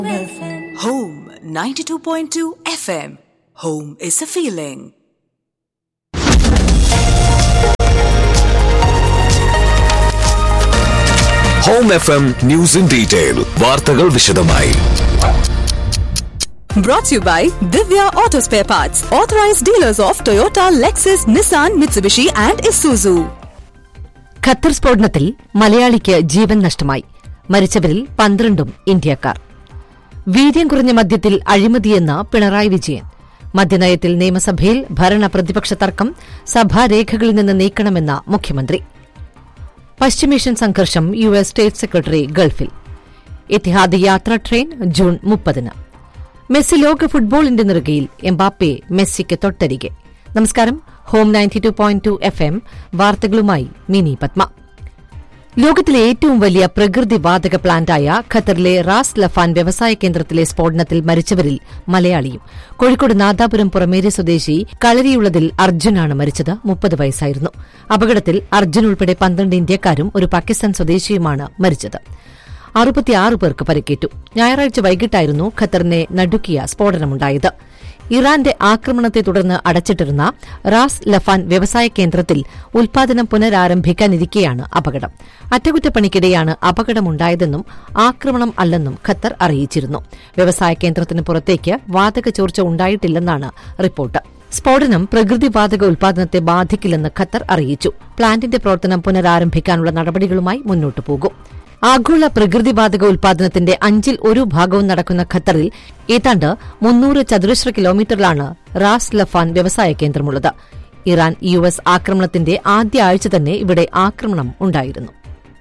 Home 92.2 FM. Home is a feeling. Home F M news in detail വാർത്തകൾ വിശദമായി Brought to you by Divya Auto Spare Parts, authorized dealers of Toyota, Lexus, Nissan, Mitsubishi, and Isuzu. Qatar സ്ഫോടനത്തിൽ മലയാളിക്ക് ജീവൻ നഷ്ടമായി മരിച്ചവരിൽ പന്ത്രണ്ടും ഇന്ത്യക്കാർ വീര്യം കുറഞ്ഞ മദ്യത്തിൽ അഴിമതിയെന്ന് പിണറായി വിജയൻ മദ്യനയത്തിൽ നിയമസഭയിൽ ഭരണ പ്രതിപക്ഷ തർക്കം സഭാരേഖകളിൽ നിന്ന് നീക്കണമെന്ന മുഖ്യമന്ത്രി പശ്ചിമേഷ്യൻ സംഘർഷം യു എസ് സ്റ്റേറ്റ് സെക്രട്ടറി ഗൾഫിൽ ഇത്തിഹാദ് യാത്രാ ട്രെയിൻ ജൂൺ മുപ്പതിന് മെസ്സി ലോക ഫുട്ബോളിന്റെ നെറുകയിൽ എംബാപ്പെ മെസ്സിക്ക് തൊട്ടരികെ നമസ്കാരം home ninety two point two F M വാർത്തകളുമായി മിനി പത്മ ലോകത്തിലെ ഏറ്റവും വലിയ പ്രകൃതി വാതക പ്ലാന്റായ ഖത്തറിലെ റാസ് ലഫാൻ വ്യവസായ കേന്ദ്രത്തിലെ സ്ഫോടനത്തിൽ മരിച്ചവരിൽ മലയാളിയും കോഴിക്കോട് നാദാപുരം പുറമേരി സ്വദേശി കളരിയുള്ളതിൽ അർജുനാണ് മരിച്ചത് മുപ്പത് വയസ്സായിരുന്നു അപകടത്തിൽ അർജുൻ ഉൾപ്പെടെ പന്ത്രണ്ട് ഇന്ത്യക്കാരും ഒരു പാകിസ്ഥാൻ സ്വദേശിയുമാണ് മരിച്ചത് അറുപത്തിയാറ് പേർക്ക് പരിക്കേറ്റു ഞായറാഴ്ച വൈകിട്ടായിരുന്നു ഖത്തറിനെ നടുക്കിയ സ്ഫോടനമുണ്ടായത് ഇറാന്റെ ആക്രമണത്തെ തുടർന്ന് അടച്ചിട്ടിരുന്ന റാസ് ലഫാൻ വ്യവസായ കേന്ദ്രത്തിൽ ഉൽപാദനം പുനരാരംഭിക്കാനിരിക്കെയാണ് അപകടം അറ്റകുറ്റപ്പണിക്കിടെയാണ് അപകടമുണ്ടായതെന്നും ആക്രമണം അല്ലെന്നും ഖത്തർ അറിയിച്ചിരുന്നു വ്യവസായ കേന്ദ്രത്തിന് പുറത്തേക്ക് വാതക ചോർച്ച ഉണ്ടായിട്ടില്ലെന്നാണ് റിപ്പോർട്ട് സ്ഫോടനം പ്രകൃതിവാതക ഉൽപാദനത്തെ ബാധിക്കില്ലെന്ന് ഖത്തർ അറിയിച്ചു പ്ലാന്റിന്റെ പ്രവർത്തനം പുനരാരംഭിക്കാനുള്ള നടപടികളുമായി മുന്നോട്ടു പോകും ആഗോള പ്രകൃതിവാതക ഉൽപാദനത്തിന്റെ അഞ്ചിൽ ഒരു ഭാഗവും നടക്കുന്ന ഖത്തറിൽ ഏതാണ്ട് മുന്നൂറ് ചതുരശ്ര കിലോമീറ്ററിലാണ് റാസ് ലഫാൻ വ്യവസായ കേന്ദ്രമുള്ളത് ഇറാൻ യു എസ് ആക്രമണത്തിന്റെ ആദ്യ ആഴ്ച തന്നെ ഇവിടെ ആക്രമണം ഉണ്ടായിരുന്നു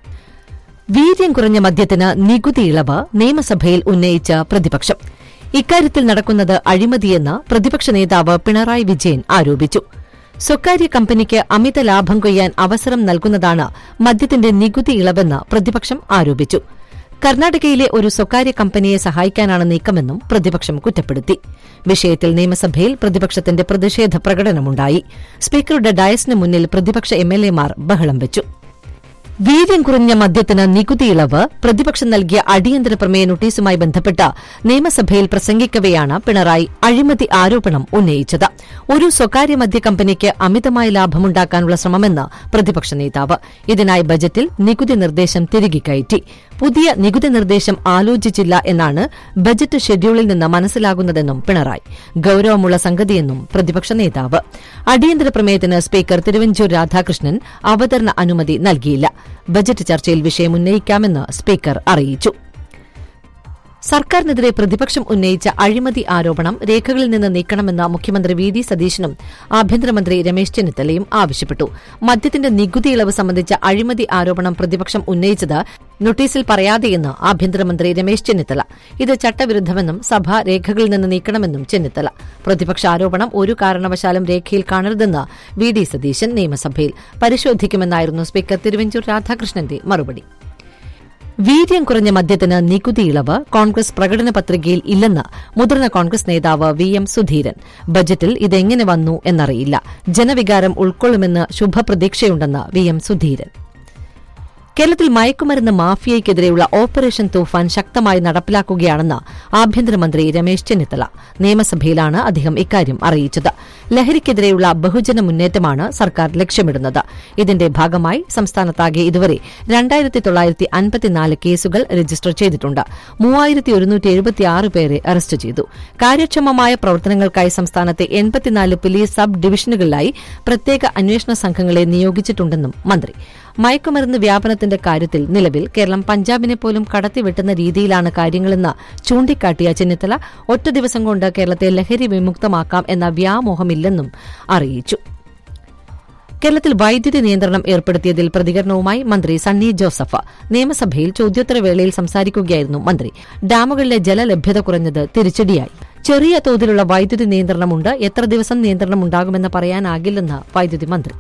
വീര്യം കുറഞ്ഞ മദ്യത്തിന് നികുതി ഇളവ് നിയമസഭയിൽ ഉന്നയിച്ച പ്രതിപക്ഷം ഇക്കാര്യത്തിൽ നടക്കുന്നത് അഴിമതിയെന്ന് പ്രതിപക്ഷ നേതാവ് പിണറായി വിജയൻ ആരോപിച്ചു സ്വകാര്യ കമ്പനിക്ക് അമിത ലാഭം കൊയ്യാൻ അവസരം നൽകുന്നതാണ് മദ്യത്തിന്റെ നികുതി ഇളവെന്ന് പ്രതിപക്ഷം ആരോപിച്ചു കർണാടകയിലെ ഒരു സ്വകാര്യ കമ്പനിയെ സഹായിക്കാനാണ് നീക്കമെന്നും പ്രതിപക്ഷം കുറ്റപ്പെടുത്തി വിഷയത്തിൽ നിയമസഭയിൽ പ്രതിപക്ഷത്തിന്റെ പ്രതിഷേധ പ്രകടനമുണ്ടായി സ്പീക്കറുടെ ഡയസിന് മുന്നിൽ പ്രതിപക്ഷ എംഎൽഎമാർ ബഹളം വെച്ചു വീര്യം കുറഞ്ഞ മദ്യത്തിന് നികുതി ഇളവ് പ്രതിപക്ഷം നൽകിയ അടിയന്തര പ്രമേയ നോട്ടീസുമായി ബന്ധപ്പെട്ട് നിയമസഭയിൽ പ്രസംഗിക്കവെയാണ് പിണറായി അഴിമതി ആരോപണം ഉന്നയിച്ചത് ഒരു സ്വകാര്യ മദ്യ കമ്പനിക്ക് അമിതമായ ലാഭമുണ്ടാക്കാനുള്ള ശ്രമമെന്ന് പ്രതിപക്ഷ നേതാവ് ഇതിനായി ബജറ്റിൽ നികുതി നിർദ്ദേശം തിരികെ കയറ്റി പുതിയ നികുതി നിർദ്ദേശം ആലോചിച്ചില്ല എന്നാണ് ബജറ്റ് ഷെഡ്യൂളിൽ നിന്ന് മനസ്സിലാകുന്നതെന്നും പിണറായി ഗൌരവമുള്ള സംഗതിയെന്നും പ്രതിപക്ഷ നേതാവ് അടിയന്തര പ്രമേയത്തിന് സ്പീക്കർ തിരുവഞ്ചൂർ രാധാകൃഷ്ണൻ അവതരണ അനുമതി നൽകിയില്ല ബജറ്റ് ചർച്ചയിൽ വിഷയം ഉന്നയിക്കാമെന്ന് സ്പീക്കർ അറിയിച്ചു സർക്കാരിനെതിരെ പ്രതിപക്ഷം ഉന്നയിച്ച അഴിമതി ആരോപണം രേഖകളിൽ നിന്ന് നീക്കണമെന്ന് മുഖ്യമന്ത്രി വി ഡി സതീശനും ആഭ്യന്തരമന്ത്രി രമേശ് ചെന്നിത്തലയും ആവശ്യപ്പെട്ടു മദ്യത്തിന്റെ നികുതി ഇളവ് സംബന്ധിച്ച അഴിമതി ആരോപണം പ്രതിപക്ഷം ഉന്നയിച്ചത് നോട്ടീസിൽ പറയാതെയെന്ന് ആഭ്യന്തരമന്ത്രി രമേശ് ചെന്നിത്തല ഇത് ചട്ടവിരുദ്ധമെന്നും സഭ രേഖകളിൽ നിന്ന് നീക്കണമെന്നും ചെന്നിത്തല പ്രതിപക്ഷ ആരോപണം ഒരു കാരണവശാലും രേഖയിൽ കാണരുതെന്ന് വി ഡി സതീശൻ നിയമസഭയിൽ പരിശോധിക്കുമെന്നായിരുന്നു സ്പീക്കർ തിരുവഞ്ചൂർ രാധാകൃഷ്ണന്റെ മറുപടി വീര്യം കുറഞ്ഞ മദ്യത്തിന് നികുതി ഇളവ് കോൺഗ്രസ് പ്രകടന പത്രികയിൽ ഇല്ലെന്ന് മുതിർന്ന കോൺഗ്രസ് നേതാവ് വി എം സുധീരൻ ബജറ്റിൽ ഇതെങ്ങനെ വന്നു എന്നറിയില്ല ജനവികാരം ഉൾക്കൊള്ളുമെന്ന് ശുഭപ്രതീക്ഷയുണ്ടെന്ന് വി എം സുധീരൻ കേരളത്തിൽ മയക്കുമരുന്ന് മാഫിയയ്ക്കെതിരെയുള്ള ഓപ്പറേഷൻ തൂഫാൻ ശക്തമായി നടപ്പിലാക്കുകയാണെന്ന് ആഭ്യന്തരമന്ത്രി രമേശ് ചെന്നിത്തല നിയമസഭയിലാണ് അദ്ദേഹം ഇക്കാര്യം അറിയിച്ചത് ലഹരിക്കെതിരെയുള്ള ബഹുജന മുന്നേറ്റമാണ് സർക്കാർ ലക്ഷ്യമിടുന്നത് ഇതിന്റെ ഭാഗമായി സംസ്ഥാനത്താകെ ഇതുവരെ രണ്ടായിരത്തി തൊള്ളായിരത്തി അൻപത്തിനാല് കേസുകൾ രജിസ്റ്റർ ചെയ്തിട്ടുണ്ട് മൂവായിരത്തി ഒരുന്നൂറ്റി എഴുപത്തിയാറ് പേരെ അറസ്റ്റ് ചെയ്തു കാര്യക്ഷമമായ പ്രവർത്തനങ്ങൾക്കായി സംസ്ഥാനത്തെ എൺപത്തിനാല് പോലീസ് സബ് ഡിവിഷനുകളിലായി പ്രത്യേക അന്വേഷണ സംഘങ്ങളെ നിയോഗിച്ചിട്ടുണ്ടെന്നും മന്ത്രി മയക്കുമരുന്ന് വ്യാപനത്തിന്റെ കാര്യത്തിൽ നിലവിൽ കേരളം പഞ്ചാബിനെ പോലും കടത്തിവെട്ടുന്ന രീതിയിലാണ് കാര്യങ്ങളെന്ന് ചൂണ്ടിക്കാട്ടിയ ചെന്നിത്തല ഒറ്റ ദിവസം കൊണ്ട് കേരളത്തെ ലഹരി വിമുക്തമാക്കാം എന്ന വ്യാമോഹമില്ലെന്നും അറിയിച്ചു കേരളത്തിൽ വൈദ്യുതി നിയന്ത്രണം ഏർപ്പെടുത്തിയതിൽ പ്രതികരണവുമായി മന്ത്രി സണ്ണി ജോസഫ് നിയമസഭയിൽ ചോദ്യോത്തരവേളയിൽ സംസാരിക്കുകയായിരുന്നു മന്ത്രി ഡാമുകളിലെ ജലലഭ്യത കുറഞ്ഞത് തിരിച്ചടിയായി ചെറിയ തോതിലുള്ള വൈദ്യുതി നിയന്ത്രണമുണ്ട് എത്ര ദിവസം നിയന്ത്രണം ഉണ്ടാകുമെന്ന് പറയാനാകില്ലെന്ന് വൈദ്യുതി മന്ത്രി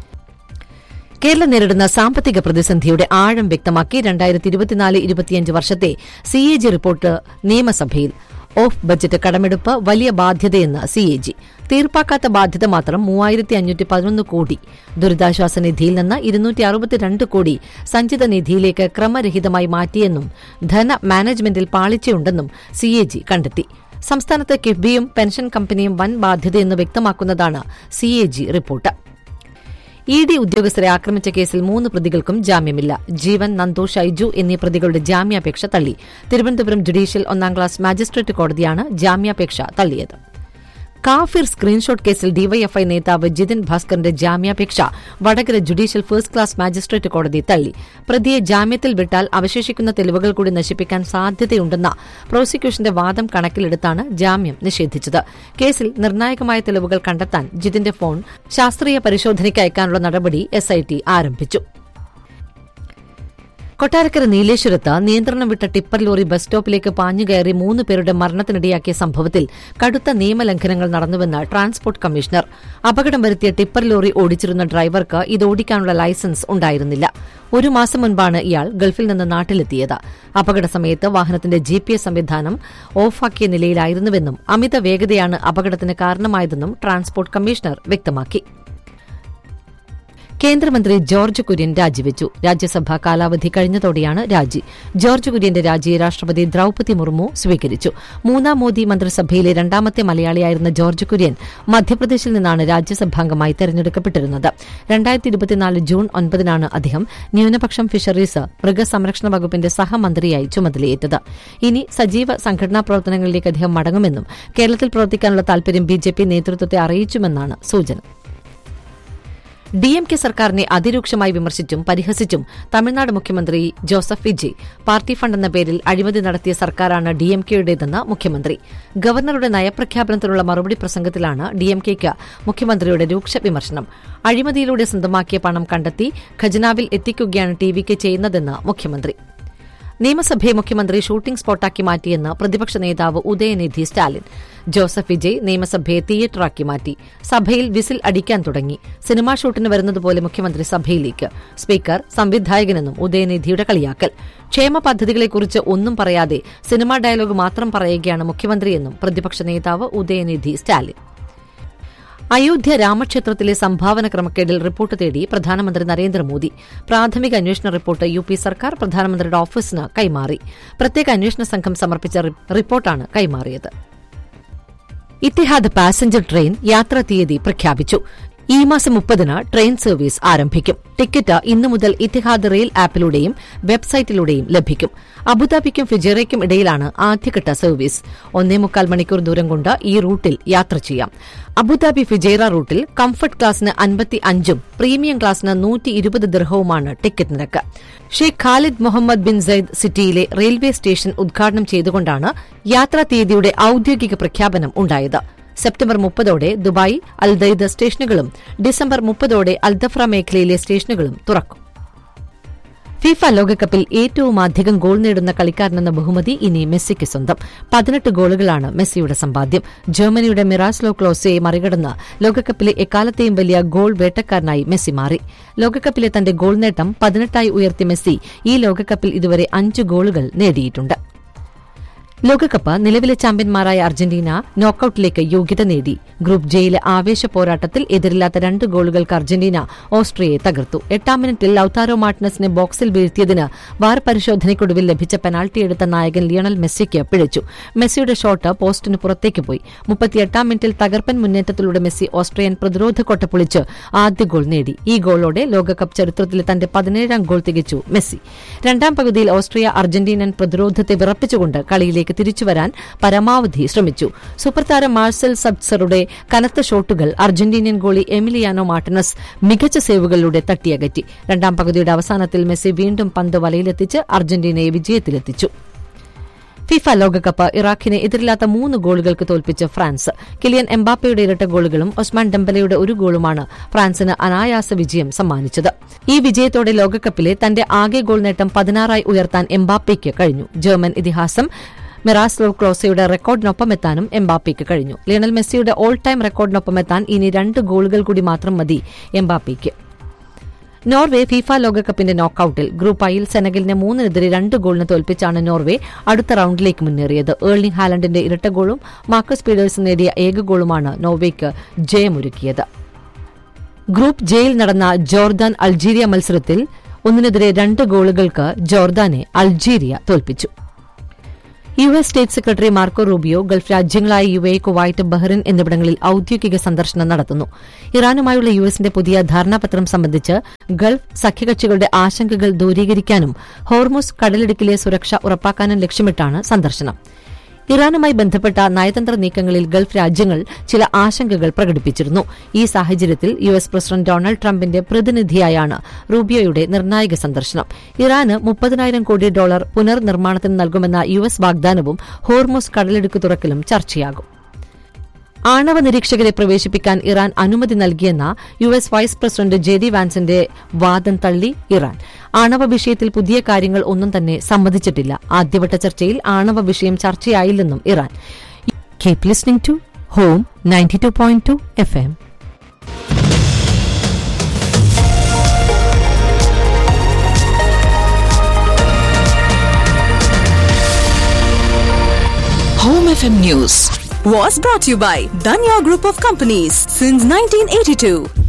കേരളം നേരിടുന്ന സാമ്പത്തിക പ്രതിസന്ധിയുടെ ആഴം വ്യക്തമാക്കി രണ്ടായിരത്തി ഇരുപത്തിനാല് ഇരുപത്തിയഞ്ച് വർഷത്തെ സി എ ജി റിപ്പോർട്ട് നിയമസഭയിൽ ഓഫ് ബജറ്റ് കടമെടുപ്പ് വലിയ ബാധ്യതയെന്ന് സിഎജി തീർപ്പാക്കാത്ത ബാധ്യത മാത്രം മൂവായിരത്തി അഞ്ഞൂറ്റി പതിനൊന്ന് കോടി ദുരിതാശ്വാസ നിധിയിൽ നിന്ന് ഇരുന്നൂറ്റി അറുപത്തിരണ്ട് കോടി സഞ്ചിത നിധിയിലേക്ക് ക്രമരഹിതമായി മാറ്റിയെന്നും ധന മാനേജ്മെന്റിൽ പാളിച്ചയുണ്ടെന്നും സിഎജി കണ്ടെത്തി സംസ്ഥാനത്ത് കിഫ്ബിയും പെൻഷൻ കമ്പനിയും വൻ ബാധ്യതയെന്ന് വ്യക്തമാക്കുന്നതാണ് സിഎജി റിപ്പോർട്ട് ഇ ഡി ഉദ്യോഗസ്ഥരെ ആക്രമിച്ച കേസിൽ മൂന്ന് പ്രതികൾക്കും ജാമ്യമില്ല ജീവൻ നന്ദു ഷൈജു എന്നീ പ്രതികളുടെ ജാമ്യാപേക്ഷ തള്ളി തിരുവനന്തപുരം ജുഡീഷ്യൽ ഒന്നാം ക്ലാസ് മാജിസ്ട്രേറ്റ് കോടതിയാണ് ജാമ്യാപേക്ഷ തള്ളിയത് കാഫിർ സ്ക്രീൻഷോട്ട് കേസിൽ ഡിവൈഎഫ്ഐ നേതാവ് ജിതിൻ ഭാസ്കറിന്റെ ജാമ്യാപേക്ഷ Vadakara judicial first class magistrate കോടതി തള്ളി പ്രതിയെ ജാമ്യത്തിൽ വിട്ടാൽ അവശേഷിക്കുന്ന തെളിവുകൾ കൂടി നശിപ്പിക്കാൻ സാധ്യതയുണ്ടെന്ന പ്രോസിക്യൂഷന്റെ വാദം കണക്കിലെടുത്താണ് ജാമ്യം നിഷേധിച്ചത് കേസിൽ നിർണായകമായ തെളിവുകൾ കണ്ടെത്താൻ ജിതിന്റെ ഫോൺ ശാസ്ത്രീയ പരിശോധനയ്ക്ക് അയക്കാനുള്ള നടപടി എസ്ഐടി ആരംഭിച്ചു കൊട്ടാരക്കര നീലേശ്വരത്ത് നിയന്ത്രണം വിട്ട ടിപ്പർ ലോറി ബസ് സ്റ്റോപ്പിലേക്ക് പാഞ്ഞുകയറി മൂന്ന് പേരുടെ മരണത്തിനിടയാക്കിയ സംഭവത്തിൽ കടുത്ത നിയമലംഘനങ്ങൾ നടന്നുവെന്ന് ട്രാൻസ്പോർട്ട് കമ്മീഷണർ അപകടം വരുത്തിയ ടിപ്പർ ലോറി ഓടിച്ചിരുന്ന ഡ്രൈവർക്ക് ഇത് ഓടിക്കാനുള്ള ലൈസൻസ് ഉണ്ടായിരുന്നില്ല ഒരു മാസം മുൻപാണ് ഇയാൾ ഗൾഫിൽ നിന്ന് നാട്ടിലെത്തിയത് അപകട സമയത്ത് വാഹനത്തിന്റെ ജി പി എസ് സംവിധാനം ഓഫാക്കിയ നിലയിലായിരുന്നുവെന്നും അമിത വേഗതയാണ് അപകടത്തിന് കാരണമായതെന്നും ട്രാൻസ്പോർട്ട് കമ്മീഷണർ വ്യക്തമാക്കി കേന്ദ്രമന്ത്രി ജോർജ് കുര്യൻ രാജിവെച്ചു രാജ്യസഭാ കാലാവധി കഴിഞ്ഞതോടെയാണ് രാജി ജോർജ് കുര്യന്റെ രാജിയെ രാഷ്ട്രപതി ദ്രൌപതി മുർമു സ്വീകരിച്ചു മൂന്നാം മോദി മന്ത്രിസഭയിലെ രണ്ടാമത്തെ മലയാളിയായിരുന്ന ജോർജ് കുര്യൻ മധ്യപ്രദേശിൽ നിന്നാണ് രാജ്യസഭാംഗമായി തെരഞ്ഞെടുക്കപ്പെട്ടിരുന്നത് രണ്ടായിരത്തി ഇരുപത്തിനാല് ജൂൺ ഒൻപതിനാണ് അദ്ദേഹം ന്യൂനപക്ഷം ഫിഷറീസ് മൃഗസംരക്ഷണ വകുപ്പിന്റെ സഹമന്ത്രിയായി ചുമതലയേറ്റത് ഇനി സജീവ സംഘടനാ പ്രവർത്തനങ്ങളിലേക്ക് അദ്ദേഹം മടങ്ങുമെന്നും കേരളത്തിൽ പ്രവർത്തിക്കാനുള്ള താൽപര്യം ബിജെപി നേതൃത്വത്തെ അറിയിച്ചുമെന്നാണ് സൂചന ഡി എം കെ സർക്കാരിനെ അതിരൂക്ഷമായി വിമർശിച്ചും പരിഹസിച്ചും തമിഴ്നാട് മുഖ്യമന്ത്രി ജോസഫ് വിജയ് പാർട്ടി ഫണ്ട് എന്ന പേരിൽ അഴിമതി നടത്തിയ സർക്കാരാണ് ഡി എം കെയുടേതെന്ന് മുഖ്യമന്ത്രി ഗവർണറുടെ നയപ്രഖ്യാപനത്തിനുള്ള മറുപടി പ്രസംഗത്തിലാണ് ഡി എം കെയ്ക്ക് മുഖ്യമന്ത്രിയുടെ രൂക്ഷ വിമർശനം അഴിമതിയിലൂടെ സ്വന്തമാക്കിയ പണം കണ്ടെത്തി ഖജനാവിൽ എത്തിക്കുകയാണ് ടി വിക്ക് ചെയ്യുന്നതെന്ന് മുഖ്യമന്ത്രി നിയമസഭയെ മുഖ്യമന്ത്രി ഷൂട്ടിംഗ് സ്പോട്ടാക്കി മാറ്റിയെന്ന് പ്രതിപക്ഷ നേതാവ് ഉദയനിധി സ്റ്റാലിൻ ജോസഫ് വിജയ് നിയമസഭയെ തിയേറ്ററാക്കി മാറ്റി സഭയിൽ വിസിൽ അടിക്കാൻ തുടങ്ങി സിനിമാ ഷൂട്ടിന് വരുന്നതുപോലെ മുഖ്യമന്ത്രി സഭയിലേക്ക് സ്പീക്കർ സംവിധായകനെന്നും ഉദയനിധിയുടെ കളിയാക്കൽ ക്ഷേമ പദ്ധതികളെക്കുറിച്ച് ഒന്നും പറയാതെ സിനിമാ ഡയലോഗ് മാത്രം പറയുകയാണ് മുഖ്യമന്ത്രിയെന്നും പ്രതിപക്ഷ നേതാവ് ഉദയനിധി സ്റ്റാലിൻ അയോധ്യ രാമക്ഷേത്രത്തിലെ സംഭാവന ക്രമക്കേടിൽ റിപ്പോർട്ട് തേടി പ്രധാനമന്ത്രി നരേന്ദ്രമോദി പ്രാഥമിക അന്വേഷണ റിപ്പോർട്ട് യു പി സർക്കാർ പ്രധാനമന്ത്രിയുടെ ഓഫീസിന് കൈമാറി പ്രത്യേക അന്വേഷണ സംഘം സമർപ്പിച്ച റിപ്പോർട്ടാണ് കൈമാറിയത് ഇത്തിഹാദ് പാസഞ്ചർ ട്രെയിൻ യാത്രാ തീയതി പ്രഖ്യാപിച്ചു ഈ മാസം മുപ്പതിന് ട്രെയിൻ സർവീസ് ആരംഭിക്കും ടിക്കറ്റ് ഇന്നു മുതൽ ഇത്തിഹാദ് റെയിൽ ആപ്പിലൂടെയും വെബ്സൈറ്റിലൂടെയും ലഭിക്കും അബുദാബിക്കും ഫിജേറയ്ക്കും ഇടയിലാണ് ആദ്യഘട്ട സർവീസ് ഒന്നേ മുക്കാൽ മണിക്കൂർ ദൂരം കൊണ്ട് ഈ റൂട്ടിൽ യാത്ര ചെയ്യാം അബുദാബി ഫിജേറ റൂട്ടിൽ കംഫർട്ട് ക്ലാസിന് അൻപത്തി അഞ്ചും പ്രീമിയം ക്ലാസിന് നൂറ്റി ഇരുപത് ദിർഹവുമാണ് ടിക്കറ്റ് നിരക്ക് Sheikh Khalid Mohammed bin Zayed സിറ്റിയിലെ റെയിൽവേ സ്റ്റേഷൻ ഉദ്ഘാടനം ചെയ്തുകൊണ്ടാണ് യാത്രാ തീയതിയുടെ ഔദ്യോഗിക പ്രഖ്യാപനം ഉണ്ടായത് സെപ്റ്റംബർ മുപ്പതോടെ ദുബായ് അൽദൈദ സ്റ്റേഷനുകളും ഡിസംബർ മുപ്പതോടെ അൽദഫ്ര മേഖലയിലെ സ്റ്റേഷനുകളും തുറക്കും ഫിഫ ലോകകപ്പിൽ ഏറ്റവും അധികം ഗോൾ നേടുന്ന കളിക്കാരനെന്ന ബഹുമതി ഇനി മെസ്സിക്ക് സ്വന്തം പതിനെട്ട് ഗോളുകളാണ് മെസ്സിയുടെ സമ്പാദ്യം ജർമ്മനിയുടെ മിറാസ്ലോ ക്ലോസയെ മറികടന്ന് ലോകകപ്പിലെ എക്കാലത്തെയും വലിയ ഗോൾ വേട്ടക്കാരനായി മെസ്സി മാറി ലോകകപ്പിലെ തന്റെ ഗോൾ നേട്ടം പതിനെട്ടായി ഉയർത്തിയ മെസ്സി ഈ ലോകകപ്പിൽ ഇതുവരെ അഞ്ച് ഗോളുകൾ നേടിയിട്ടുണ്ട് ലോകകപ്പ് നിലവിലെ ചാമ്പ്യന്മാരായ അർജന്റീന നോക്കൌട്ടിലേക്ക് യോഗ്യത നേടി ഗ്രൂപ്പ് ജെയിലെ ആവേശ പോരാട്ടത്തിൽ എതിരില്ലാത്ത രണ്ട് ഗോളുകൾക്ക് അർജന്റീന ഓസ്ട്രിയയെ തകർത്തു എട്ടാം മിനിറ്റിൽ ലൌതാരോ മാർട്ടിനസിനെ ബോക്സിൽ വീഴ്ത്തിയതിന് വാർ പരിശോധനയ്ക്കൊടുവിൽ ലഭിച്ച പെനാൽറ്റി എടുത്ത നായകൻ ലിയണൽ മെസ്സിക്ക് പിഴച്ചു മെസ്സിയുടെ ഷോട്ട് പോസ്റ്റിന് പുറത്തേക്ക് പോയി മുപ്പത്തിയെട്ടാം മിനിറ്റിൽ തകർപ്പൻ മുന്നേറ്റത്തിലൂടെ മെസ്സി ഓസ്ട്രിയൻ പ്രതിരോധ കൊട്ട പൊളിച്ച് ആദ്യ ഗോൾ നേടി ഈ ഗോളോടെ ലോകകപ്പ് ചരിത്രത്തിലെ തന്റെ പതിനേഴാം ഗോൾ തികച്ചു മെസ്സി രണ്ടാം പകുതിയിൽ ഓസ്ട്രിയ അർജന്റീനൻ പ്രതിരോധത്തെ വിറപ്പിച്ചുകൊണ്ട് കളിയിലേക്ക് തിരിച്ചുവരാൻ പരമാവധി ശ്രമിച്ചു സൂപ്പർ താരം മാർസൽ സബ്സറുടെ കനത്ത ഷോട്ടുകൾ അർജന്റീനിയൻ ഗോളി എമിലിയാനോ മാർട്ടിനസ് മികച്ച സേവുകളിലൂടെ തട്ടിയകറ്റി രണ്ടാം പകുതിയുടെ അവസാനത്തിൽ മെസ്സി വീണ്ടും പന്ത് വലയിലെത്തിച്ച് അർജന്റീനയെ വിജയത്തിലെത്തിച്ചു ഫിഫ ലോകകപ്പ് ഇറാഖിനെ എതിരില്ലാത്ത മൂന്ന് ഗോളുകൾക്ക് തോൽപ്പിച്ച് ഫ്രാൻസ് കിലിയൻ എംബാപ്പയുടെ ഇരട്ട ഗോളുകളും ഒസ്മാൻ ഡംബലയുടെ ഒരു ഗോളുമാണ് ഫ്രാൻസിന് അനായാസ വിജയം സമ്മാനിച്ചത് ഈ വിജയത്തോടെ ലോകകപ്പിലെ തന്റെ ആകെ ഗോൾ നേട്ടം പതിനാറായി ഉയർത്താൻ എംബാപ്പയ്ക്ക് കഴിഞ്ഞു ജർമ്മൻ ഇതിഹാസം മിറാസ്ലോ ക്ലോസയുടെ റെക്കോർഡിനൊപ്പം എത്താനും എംബാപ്പയ്ക്ക് കഴിഞ്ഞു ലിയണൽ മെസ്സിയുടെ ഓൾ ടൈം റെക്കോർഡിനൊപ്പം എത്താൻ ഇനി രണ്ട് ഗോളുകൾ കൂടി മാത്രം മതി എംബാപ്പയ്ക്ക് നോർവെ ഫിഫ ലോകകപ്പിന്റെ നോക്കൌട്ടിൽ ഗ്രൂപ്പ് ഐയിൽ സെനഗലിനെ മൂന്നിനെതിരെ രണ്ട് ഗോളിന് തോൽപ്പിച്ചാണ് നോർവെ അടുത്ത റൌണ്ടിലേക്ക് മുന്നേറിയത് ഏർലിംഗ് ഹാലൻഡിന്റെ ഇരട്ട ഗോളും മാർക്കസ് പീഡേഴ്സ് നേടിയ ഏക ഗോളുമാണ് നോർവേക്ക് ജയമൊരുക്കിയത് ഗ്രൂപ്പ് ജെയിൽ നടന്ന ജോർദാൻ അൾജീരിയ മത്സരത്തിൽ ഒന്നിനെതിരെ രണ്ട് ഗോളുകൾക്ക് ജോർദാനെ അൾജീരിയ തോൽപ്പിച്ചു U S state secretary Marco Rubio Gulf രാജ്യങ്ങളായ യു എ കുവൈറ്റ് ബഹ്റിൻ എന്നിവിടങ്ങളിൽ ഔദ്യോഗിക സന്ദർശനം നടത്തുന്നു ഇറാനുമായുള്ള യു എസിന്റെ പുതിയ ധാരണാപത്രം സംബന്ധിച്ച് ഗൾഫ് സഖ്യകക്ഷികളുടെ ആശങ്കകൾ ദൂരീകരിക്കാനും ഹോർമുസ് കടലിടുക്കിലെ സുരക്ഷ ഉറപ്പാക്കാനും ലക്ഷ്യമിട്ടാണ് സന്ദർശനം ഇറാനുമായി ബന്ധപ്പെട്ട നയതന്ത്ര നീക്കങ്ങളിൽ ഗൾഫ് രാജ്യങ്ങൾ ചില ആശങ്കകൾ പ്രകടിപ്പിച്ചിരുന്നു ഈ സാഹചര്യത്തിൽ യു എസ് പ്രസിഡന്റ് ഡൊണാൾഡ് ട്രംപിന്റെ പ്രതിനിധിയായാണ് റൂബിയോയുടെ നിർണായക സന്ദർശനം ഇറാന് മുപ്പതിനായിരം കോടി ഡോളർ പുനർനിർമ്മാണത്തിന് നൽകുമെന്ന യു എസ് വാഗ്ദാനവും ഹോർമോസ് കടലിടുക്ക് തുറക്കലും ചർച്ചയാകും ആണവ നിരീക്ഷകരെ പ്രവേശിപ്പിക്കാൻ ഇറാൻ അനുമതി നൽകിയെന്ന U S vice president J D വാൻസിന്റെ വാദം തള്ളി ഇറാൻ ആണവ വിഷയത്തിൽ പുതിയ കാര്യങ്ങൾ ഒന്നും തന്നെ സമ്മതിച്ചിട്ടില്ല ആദ്യവട്ട ചർച്ചയിൽ ആണവ വിഷയം ചർച്ചയായില്ലെന്നും Iran keep listening to home ninety two point two F M Home FM News. Was brought to you by Danya Group of Companies since 1982.